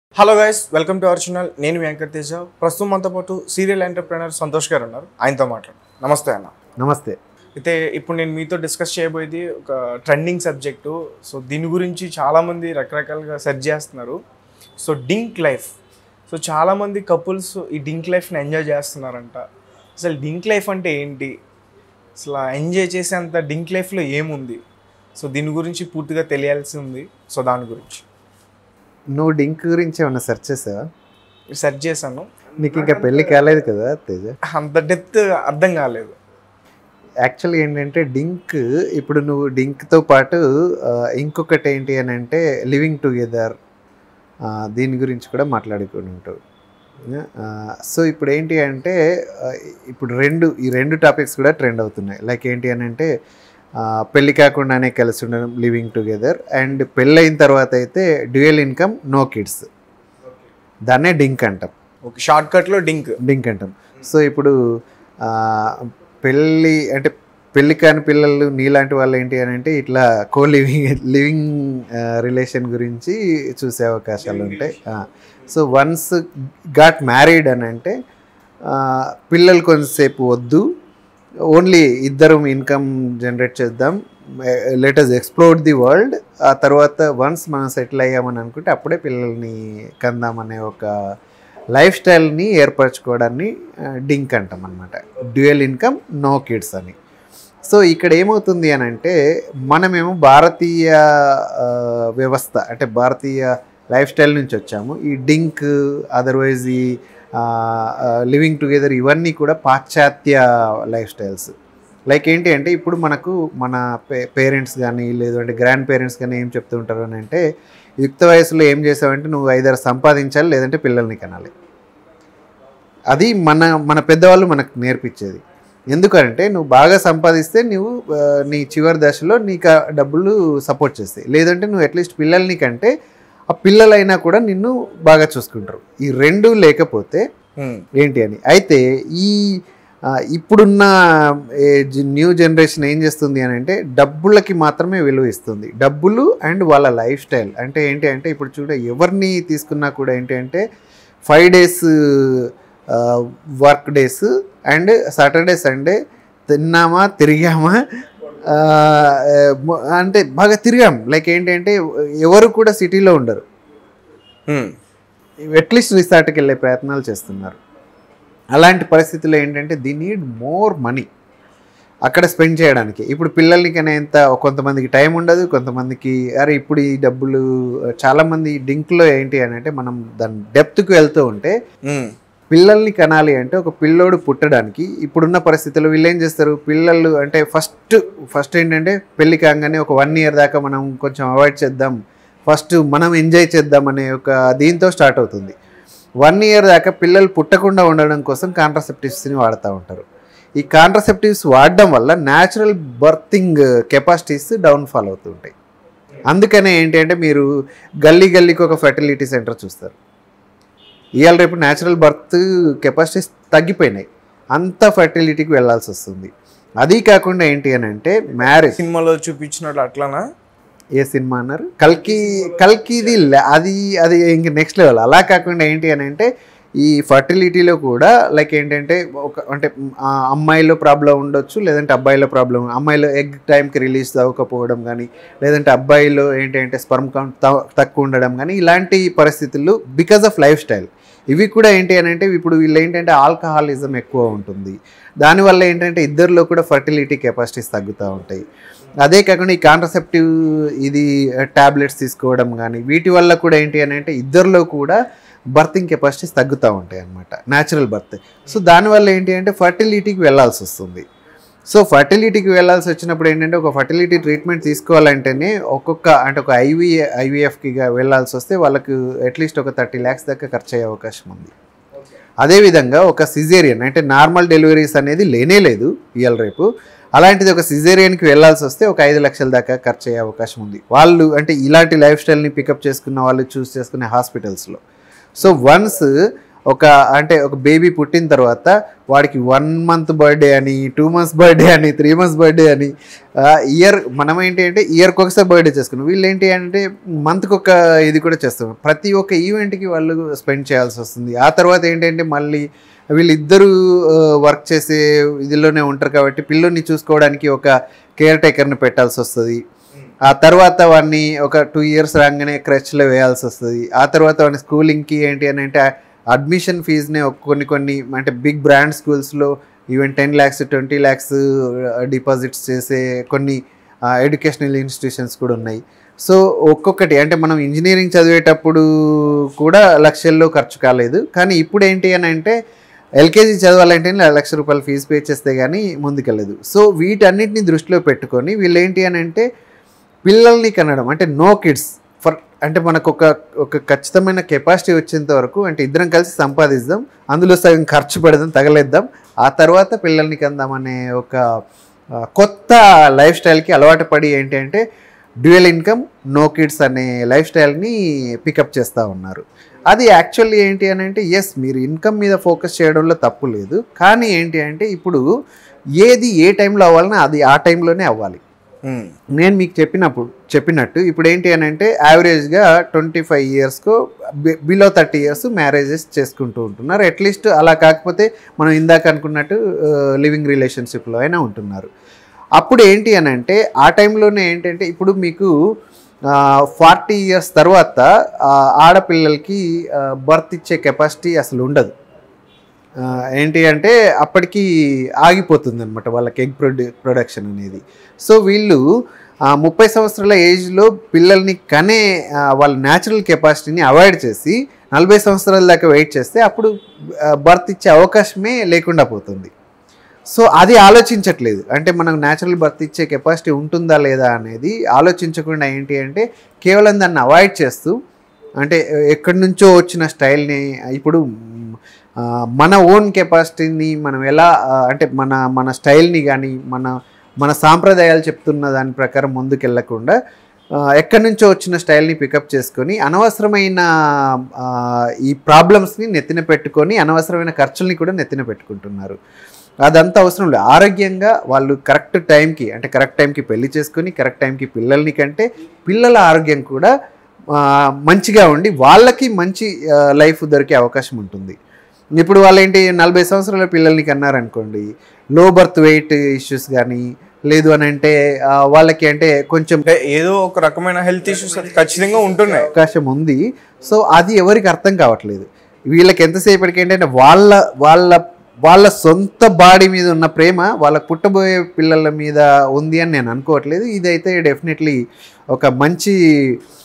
Hello guys welcome to our channel నేను వెంకట్ తేజ ప్రస్తుతం మనతో పాటు సీరియల్ ఎంటర్ప్రినర్ సంతోష్ గారు ఉన్నారు ఆయనతో మాట్లాడు నమస్తే అన్న నమస్తే అయితే ఇప్పుడు నేను మీతో డిస్కస్ చేయబోయేది ఒక ట్రెండింగ్ సబ్జెక్టు సో దీని గురించి చాలామంది రకరకాలుగా సెర్చ్ చేస్తున్నారు సో డింక్ లైఫ్ సో చాలామంది కపుల్స్ ఈ డింక్ లైఫ్ని ఎంజాయ్ చేస్తున్నారంట అసలు డింక్ లైఫ్ అంటే ఏంటి అసలు ఎంజాయ్ చేసేంత డింక్ లైఫ్లో ఏముంది సో దీని గురించి పూర్తిగా తెలియాల్సి ఉంది సో దాని గురించి నువ్వు డింక్ గురించి ఏమన్నా సెర్చ్ చేసావా సెర్చ్ చేశాను నీకు ఇంకా పెళ్లి కాలేదు కదా తేజ అంత డెప్త్ అర్థం కాలేదు యాక్చువల్లీ ఏంటంటే డింక్ ఇప్పుడు నువ్వు డింక్తో పాటు ఆ, ఇంకొకటి ఏంటి అని అంటే లివింగ్ టుగెదర్ దీని గురించి కూడా మాట్లాడుకుని ఉంటావు సో ఇప్పుడు ఏంటి అంటే ఆ, ఇప్పుడు రెండు ఈ రెండు టాపిక్స్ కూడా ట్రెండ్ అవుతున్నాయి లైక్ ఏంటి అని అంటే ఆ, పెళ్లి కాకుండానే కలిసి ఉండడం లివింగ్ టుగెదర్ అండ్ పెళ్ళైన తర్వాత అయితే డ్యూయల్ ఇన్కమ్ నో కిడ్స్ దాన్నే డింక్ అంటాం ఓకే షార్ట్ కట్లో డింక్ డింక్ అంటాం సో ఇప్పుడు ఆ, పెళ్ళి అంటే పెళ్ళి కాని పిల్లలు నీలాంటి వాళ్ళు ఏంటి అని అంటే ఇట్లా కో లివింగ్ లివింగ్ రిలేషన్ గురించి చూసే అవకాశాలు ఉంటాయి సో వన్స్ గాట్ మ్యారీడ్ అని అంటే ఆ, పిల్లలు కొంతసేపు వద్దు ఓన్లీ ఇద్దరం ఇన్కమ్ జనరేట్ చేద్దాం లెటస్ ఎక్స్ప్లోర్ ది వరల్డ్ ఆ తర్వాత వన్స్ మనం సెటిల్ అయ్యామని అనుకుంటే అప్పుడే పిల్లల్ని కందామనే ఒక లైఫ్ స్టైల్ని ఏర్పరచుకోవడాన్ని డింక్ అంటాం అనమాట డ్యూయల్ ఇన్కమ్ నో కిడ్స్ అని సో ఇక్కడ ఏమవుతుంది అని అంటే మనమేమో భారతీయ ఆ, వ్యవస్థ అంటే భారతీయ లైఫ్ స్టైల్ నుంచి వచ్చాము ఈ డింక్ అదర్వైజ్ ఈ లివింగ్ టుగెదర్ ఇవన్నీ కూడా పాశ్చాత్య లైఫ్ స్టైల్స్ లైక్ ఏంటి అంటే ఇప్పుడు మనకు మన పే పేరెంట్స్ కానీ లేదంటే గ్రాండ్ పేరెంట్స్ కానీ ఏం చెప్తూ ఉంటారు అని అంటే యుక్త వయసులో ఏం చేసావంటే నువ్వు ఐదారు సంపాదించాలి లేదంటే పిల్లల్ని కనాలి అది మన మన పెద్దవాళ్ళు మనకు నేర్పించేది ఎందుకంటే నువ్వు బాగా సంపాదిస్తే నువ్వు ఆ, నీ చివరి దశలో నీకు ఆ డబ్బులు సపోర్ట్ చేస్తాయి లేదంటే నువ్వు అట్లీస్ట్ పిల్లల్ని కంటే ఆ పిల్లలైనా కూడా నిన్ను బాగా చూసుకుంటారు ఈ రెండు లేకపోతే ఏంటి అని అయితే ఈ ఆ, ఇప్పుడున్న న్యూ జనరేషన్ ఏం చేస్తుంది అని అంటే డబ్బులకి మాత్రమే విలువ ఇస్తుంది డబ్బులు అండ్ వాళ్ళ లైఫ్ స్టైల్ అంటే ఏంటి అంటే ఇప్పుడు చూడ ఎవరిని తీసుకున్నా కూడా ఏంటి అంటే five days work days and Saturday Sunday తిన్నామా తిరిగామా ఆ, మొ- అంటే బాగా తిరిగాం లైక్ ఏంటి అంటే ఎవరు కూడా సిటీలో ఉండరు అట్లీస్ట్ రిసార్ట్కి వెళ్ళే ప్రయత్నాలు చేస్తున్నారు అలాంటి పరిస్థితుల్లో ఏంటంటే ది నీడ్ మోర్ మనీ అక్కడ స్పెండ్ చేయడానికి ఇప్పుడు పిల్లలకి కనేంత కొంతమందికి టైం ఉండదు కొంతమందికి అరే ఇప్పుడు ఈ డబ్బులు చాలామంది డింక్లో ఏంటి అని అంటే మనం దాని డెప్త్కి వెళ్తూ ఉంటే పిల్లల్ని కనాలి అంటే ఒక పిల్లోడు పుట్టడానికి ఇప్పుడున్న పరిస్థితుల్లో వీళ్ళు ఏం చేస్తారు పిల్లలు అంటే ఫస్ట్ ఫస్ట్ ఏంటంటే పెళ్లి కాగానే ఒక వన్ ఇయర్ దాకా మనం కొంచెం అవాయిడ్ చేద్దాం ఫస్ట్ మనం ఎంజాయ్ చేద్దాం అనే ఒక దీంతో స్టార్ట్ అవుతుంది వన్ ఇయర్ దాకా పిల్లలు పుట్టకుండా ఉండడం కోసం కాంట్రాసెప్టివ్స్ని వాడుతూ ఉంటారు ఈ కాంట్రాసెప్టివ్స్ వాడడం వల్ల న్యాచురల్ బర్తింగ్ కెపాసిటీస్ డౌన్ఫాల్ అవుతుంటాయి అందుకనే ఏంటి అంటే మీరు గల్లీ గల్లీకి ఒక ఫెర్టిలిటీ సెంటర్ చూస్తారు ఇవాళ రేపు న్యాచురల్ బర్త్ కెపాసిటీస్ తగ్గిపోయినాయి అంత ఫర్టిలిటీకి వెళ్ళాల్సి వస్తుంది అది కాకుండా ఏంటి అని అంటే మ్యారేజ్ సినిమాలో చూపించినట్లు అట్లానా ఏ సినిమా అన్నారు కల్కి కల్కిది లే- అది అది ఇంక నెక్స్ట్ లెవెల్ అలా కాకుండా ఏంటి అని అంటే ఈ ఫర్టిలిటీలో కూడా లైక్ ఏంటంటే ఒక అంటే ఆ అమ్మాయిలో ప్రాబ్లం ఉండొచ్చు లేదంటే అబ్బాయిలో ప్రాబ్లం అమ్మాయిలో ఎగ్ టైంకి రిలీజ్ అవ్వకపోవడం కానీ లేదంటే అబ్బాయిలో ఏంటంటే స్పర్మ్ కౌంట్ తక్కువ ఉండడం కానీ ఇలాంటి పరిస్థితులు బికాజ్ ఆఫ్ లైఫ్ స్టైల్ ఇవి కూడా ఏంటి అని అంటే ఇప్పుడు వీళ్ళు ఏంటంటే ఆల్కహాలిజం ఎక్కువ ఉంటుంది దానివల్ల ఏంటంటే ఇద్దరిలో కూడా ఫర్టిలిటీ కెపాసిటీస్ తగ్గుతూ ఉంటాయి అదే కాకుండా ఈ కాంట్రసెప్టివ్ ఇది ట్యాబ్లెట్స్ తీసుకోవడం కానీ వీటి వల్ల కూడా ఏంటి అని అంటే ఇద్దరిలో కూడా బర్తింగ్ కెపాసిటీస్ తగ్గుతూ ఉంటాయి అన్నమాట న్యాచురల్ బర్త్ సో దానివల్ల ఏంటి అంటే ఫర్టిలిటీకి వెళ్ళాల్సి వస్తుంది సో ఫర్టిలిటీకి వెళ్ళాల్సి వచ్చినప్పుడు ఏంటంటే ఒక ఫర్టిలిటీ ట్రీట్మెంట్ తీసుకోవాలంటేనే ఒక్కొక్క అంటే ఒక ఐవీ ఐవీఎఫ్కి వెళ్ళాల్సి వస్తే వాళ్ళకు అట్లీస్ట్ ఒక థర్టీ ల్యాక్స్ దాకా ఖర్చు అయ్యే అవకాశం ఉంది అదేవిధంగా ఒక సిజేరియన్ అంటే నార్మల్ డెలివరీస్ అనేది లేనే లేదు ఇవాళ రేపు అలాంటిది ఒక సిజేరియన్కి వెళ్ళాల్సి వస్తే ఒక ఐదు లక్షల దాకా ఖర్చు అయ్యే అవకాశం ఉంది వాళ్ళు అంటే ఇలాంటి లైఫ్ స్టైల్ని పికప్ చేసుకున్న వాళ్ళు చూస్ చేసుకునే హాస్పిటల్స్లో సో వన్స్ ఒక అంటే ఒక బేబీ పుట్టిన తర్వాత వాడికి వన్ మంత్ బర్త్డే అని టూ మంత్స్ బర్త్డే అని త్రీ మంత్స్ బర్త్డే అని ఇయర్ మనం ఏంటి అంటే ఇయర్కి ఒకసారి బర్త్డే చేసుకున్నాం వీళ్ళు ఏంటి అంటే మంత్కి ఒక ఇది కూడా చేస్తాం ప్రతి ఒక్క ఈవెంట్కి వాళ్ళు స్పెండ్ చేయాల్సి వస్తుంది ఆ తర్వాత ఏంటంటే మళ్ళీ వీళ్ళిద్దరూ వర్క్ చేసే ఇదిలోనే ఉంటారు కాబట్టి పిల్లోని చూసుకోవడానికి ఒక కేర్ టేకర్ని పెట్టాల్సి వస్తుంది ఆ తర్వాత వాడిని ఒక టూ ఇయర్స్ రాగానే క్రచ్లో వేయాల్సి వస్తుంది ఆ తర్వాత వాడిని స్కూలింగ్కి ఏంటి అని అంటే అడ్మిషన్ ఫీజునే కొన్ని కొన్ని అంటే బిగ్ బ్రాండ్ స్కూల్స్లో even ten lakhs twenty lakhs deposits చేసే కొన్ని ఎడ్యుకేషనల్ ఇన్స్టిట్యూషన్స్ కూడా ఉన్నాయి సో ఒక్కొక్కటి అంటే మనం ఇంజనీరింగ్ చదివేటప్పుడు కూడా లక్షల్లో ఖర్చు కాలేదు కానీ ఇప్పుడు ఏంటి అని అంటే ఎల్కేజీ చదవాలంటే లక్ష రూపాయలు ఫీజు పే చేస్తే కానీ ముందుకెళ్ళదు సో వీటన్నిటిని దృష్టిలో పెట్టుకొని వీళ్ళు ఏంటి అని అంటే పిల్లల్ని కనడం అంటే నో కిడ్స్ ఫర్ అంటే మనకు ఒక ఒక ఖచ్చితమైన కెపాసిటీ వచ్చేంత వరకు అంటే ఇద్దరం కలిసి సంపాదిద్దాం అందులో సగం ఖర్చు పెడదాం తగలేద్దాం ఆ తర్వాత పిల్లల్ని కందాం అనే ఒక ఆ, కొత్త లైఫ్ స్టైల్కి అలవాటు పడి ఏంటి అంటే డ్యూయల్ ఇన్కమ్ నో కిడ్స్ అనే లైఫ్ స్టైల్ని పికప్ చేస్తూ ఉన్నారు అది యాక్చువల్లీ ఏంటి అని అంటే ఎస్ మీరు ఇన్కమ్ మీద ఫోకస్ చేయడంలో తప్పు లేదు కానీ ఏంటి అంటే ఇప్పుడు ఏది ఏ టైంలో అవ్వాలన్నా అది ఆ టైంలోనే అవ్వాలి మ్మ్. నేను మీకు చెప్పినప్పుడు చెప్పినట్టు ఇప్పుడు ఏంటి అని అంటే యావరేజ్గా ట్వంటీ ఫైవ్ ఇయర్స్కు బిలో థర్టీ ఇయర్స్ మ్యారేజెస్ చేసుకుంటూ ఉంటున్నారు అట్లీస్ట్ అలా కాకపోతే మనం ఇందాక అనుకున్నట్టు లివింగ్ రిలేషన్షిప్లో అయినా ఉంటున్నారు అప్పుడు ఏంటి అని అంటే ఆ టైంలోనే ఏంటంటే ఇప్పుడు మీకు ఫార్టీ ఇయర్స్ తర్వాత ఆ, ఆడపిల్లలకి బర్త్ ఇచ్చే కెపాసిటీ అసలు ఉండదు ఆ, ఏంటి అంటే అప్పటికి ఆగిపోతుంది అనమాట వాళ్ళకి ఎగ్ ప్రొడ్యూ ప్రొడక్షన్ అనేది సో వీళ్ళు ఆ, ముప్పై సంవత్సరాల ఏజ్లో పిల్లల్ని కనే ఆ, వాళ్ళ న్యాచురల్ కెపాసిటీని అవాయిడ్ చేసి నలభై సంవత్సరాల దాకా వెయిట్ చేస్తే అప్పుడు బర్త్ ఇచ్చే అవకాశమే లేకుండా పోతుంది సో అది ఆలోచించట్లేదు అంటే మనం న్యాచురల్ బర్త్ ఇచ్చే కెపాసిటీ ఉంటుందా లేదా అనేది ఆలోచించకుండా ఏంటి అంటే కేవలం దాన్ని అవాయిడ్ చేస్తూ అంటే ఎక్కడి నుంచో వచ్చిన స్టైల్ని ఇప్పుడు మ్, ఆ, మన ఓన్ కెపాసిటీని మనం ఎలా ఆ, అంటే మన మన స్టైల్ని కానీ మన మన సాంప్రదాయాలు చెప్తున్న దాని ప్రకారం ముందుకెళ్లకుండా ఆ, ఎక్కడి నుంచో వచ్చిన స్టైల్ని పికప్ చేసుకొని అనవసరమైన ఆ, ఈ ప్రాబ్లమ్స్ని నెత్తిన పెట్టుకొని అనవసరమైన ఖర్చుల్ని కూడా నెత్తిన పెట్టుకుంటున్నారు అదంతా అవసరం లేదు ఆరోగ్యంగా వాళ్ళు కరెక్ట్ టైంకి అంటే కరెక్ట్ టైంకి పెళ్లి చేసుకొని కరెక్ట్ టైంకి పిల్లల్ని కంటే పిల్లల ఆరోగ్యం కూడా ఆ, మంచిగా ఉండి వాళ్ళకి మంచి లైఫ్ దొరికే అవకాశం ఉంటుంది ఇప్పుడు వాళ్ళు ఏంటి నలభై సంవత్సరాల పిల్లల్ని కన్నారనుకోండి లో బర్త్ వెయిట్ ఇష్యూస్ కానీ లేదు అని అంటే ఆ, వాళ్ళకి అంటే కొంచెం అంటే ఏదో ఒక రకమైన హెల్త్ ఇష్యూస్ ఖచ్చితంగా ఉంటున్నాయి అవకాశం ఉంది సో అది ఎవరికి అర్థం కావట్లేదు వీళ్ళకి ఎంతసేపటికి ఏంటంటే వాళ్ళ వాళ్ళ వాళ్ళ సొంత బాడీ మీద ఉన్న ప్రేమ వాళ్ళకు పుట్టబోయే పిల్లల మీద ఉంది అని నేను అనుకోవట్లేదు ఇదైతే డెఫినెట్లీ ఒక మంచి